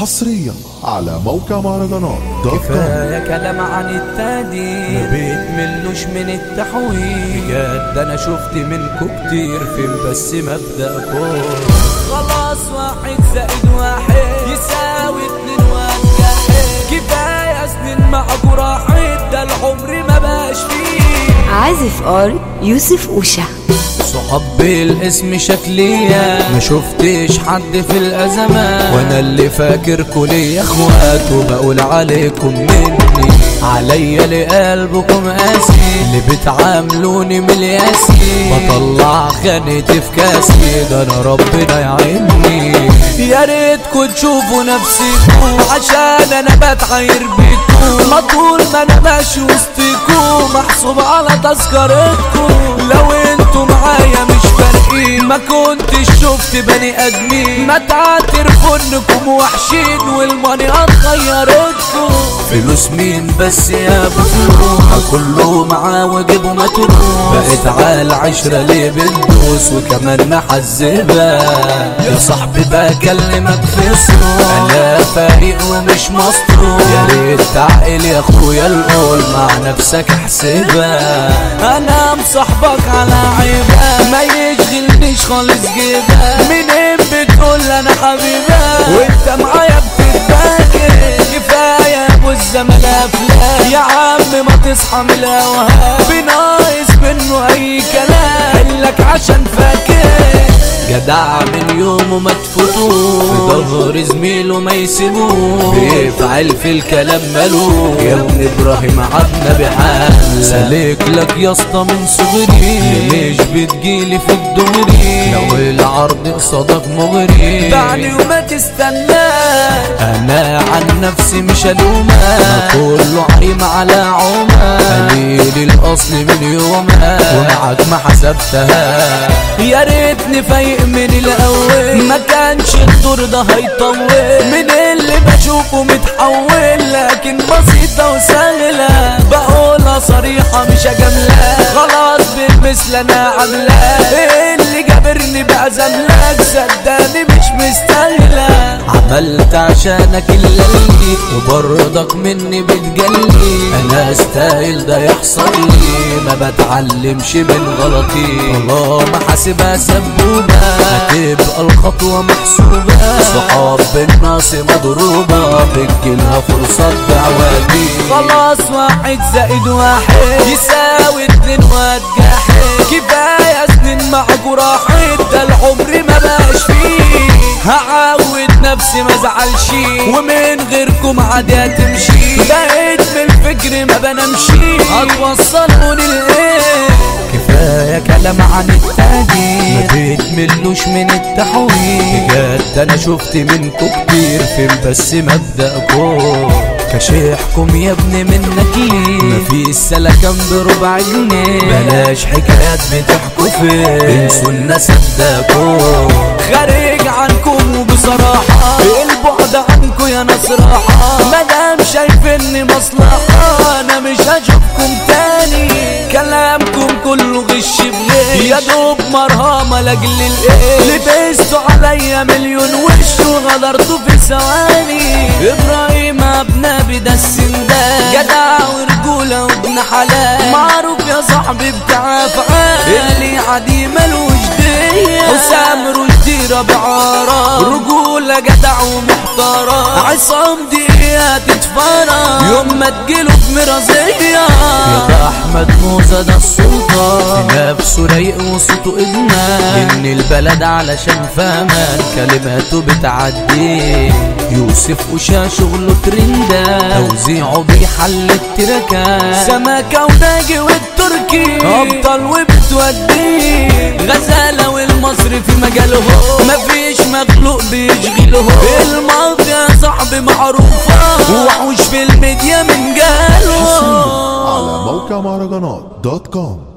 حصريا على موقع مهرجانات دوت كوم كفاية كلام عن التادي ما بيتملوش من التحويل بجد انا شفت منكو كتير فين بس مبدأكم خلاص واحد زائد واحد يساوي اتنين واحد كفاية سنين معاكوا راحت ده العمر ما بقاش فيه عازف ار يوسف اوشا صحاب بالاسم شكلية ما شفتش حد في الأزمات وانا اللي فاكر كل اخوات وبقول عليكم مني عليا لقلبكم قاسي اللي بتعاملوني من الياسي بطلع خانتي في كاسي ده انا ربنا يعيني يا ريتكم تشوفوا نفسكم عشان انا بتعاير بيكم ما طول ما انا ماشي وسطكم محسوب على تذكرتكم لو انتوا معايا مش فارقين ما كنتش شفت بني ادمين ما تعترفوا انكم وحشين والماني غيرتكم فلوس مين بس يا بفلوها كله معاه وجيبه متروس بقيت على العشرة ليه بندوس وكمان محزبة يا صاحبي بكلمك في صوت انا فايق ومش مصروف يا ريت تعقل يا اخويا القول مع نفسك احسبها انا مصاحبك على عيبة ما يشغلنيش خالص جيبها منين بتقول انا حبيبها وانت معايا بتتباكي كفايه يا ابو الزمن افلام يا عم ما تصحى من الهوهام بناقص منه اي كلام قالك عشان فاكر جدع من يومه ما تفوتوه في ظهر زميله ما يسيبوه بيفعل في الكلام ملوه يا ابن ابراهيم عبنا بحال سالك لك يا اسطى من صغري مش بتجيلي في الدغري لو العرض قصادك مغري دعني وما تستناش انا عن نفسي مش الومك كله عايم على عمى قليل الاصل من يومك ومعاك ما حسبتها يا ريتني فايق من الاول ما كانش الدور ده هيطول من اللي بشوفه متحول لكن بسيطة وسهلة بقولها صريحة مش اجاملة خلاص بالمثل انا عاملة اللي جابرني بعزملك صدقني مش مستاهلة عملت عشانك اللي وبرضك مني بتجلي انا استاهل ده يحصل لي ما بتعلمش من غلطي والله ما حاسبها سبوبة هتبقى الخطوة محسوبة صحاب بالناس مضروبة بتجيلها فرصة دعواتي خلاص واحد زائد واحد يساوي اتنين واتجاحد كفاية سنين معاكوا راحت ده العمر ما بقاش فيه هعود نفسي ما ازعلش ومن غيركم عادي هتمشي بقيت من الفكر ما بنمشي هتوصلوني لايه كفايه كلام عن التاني ما بيتملوش من التحويل بجد انا شفت منكم كتير فين بس مبدأكم كشيحكم يا ابني منك ليه مفيش سلكان بربع جنيه بلاش حكايات بتحكوا فين انسوا الناس صدقوا خارج عنكم وبصراحة البعد عنكم يا ناس راحة مادام شايفيني مصلحة انا مش هشوفكم تاني كلامكم كله غش بغير يا دوب مرهمة لاجل الايه لبستوا عليا مليون وش وغدرتوا في ثواني ابراهيم ابنبي ده السندان جدع ورجولة وابن حلال معروف يا صاحبي بتاع افعال اللي عادي ملوش دية حسام رشدي ربعارة رجولة جدع ومحترم عصام دقيقة تتفرج يوم ما تجيله في مرازية يا ده احمد موزة ده السلطان نفسه رايق وصوته ادمان ان البلد علشان فاهمان كلماته بتعدي يوسف وشا شغله ترندا توزيعه بيحل التركات سمكة وناجي والتركي ابطال وبتودي غزالة والمصري في مجاله مفيش مخلوق بيشغله الماضي يا صاحبي معروفة وحوش في الميديا من جاله على موقع مهرجانات دوت كوم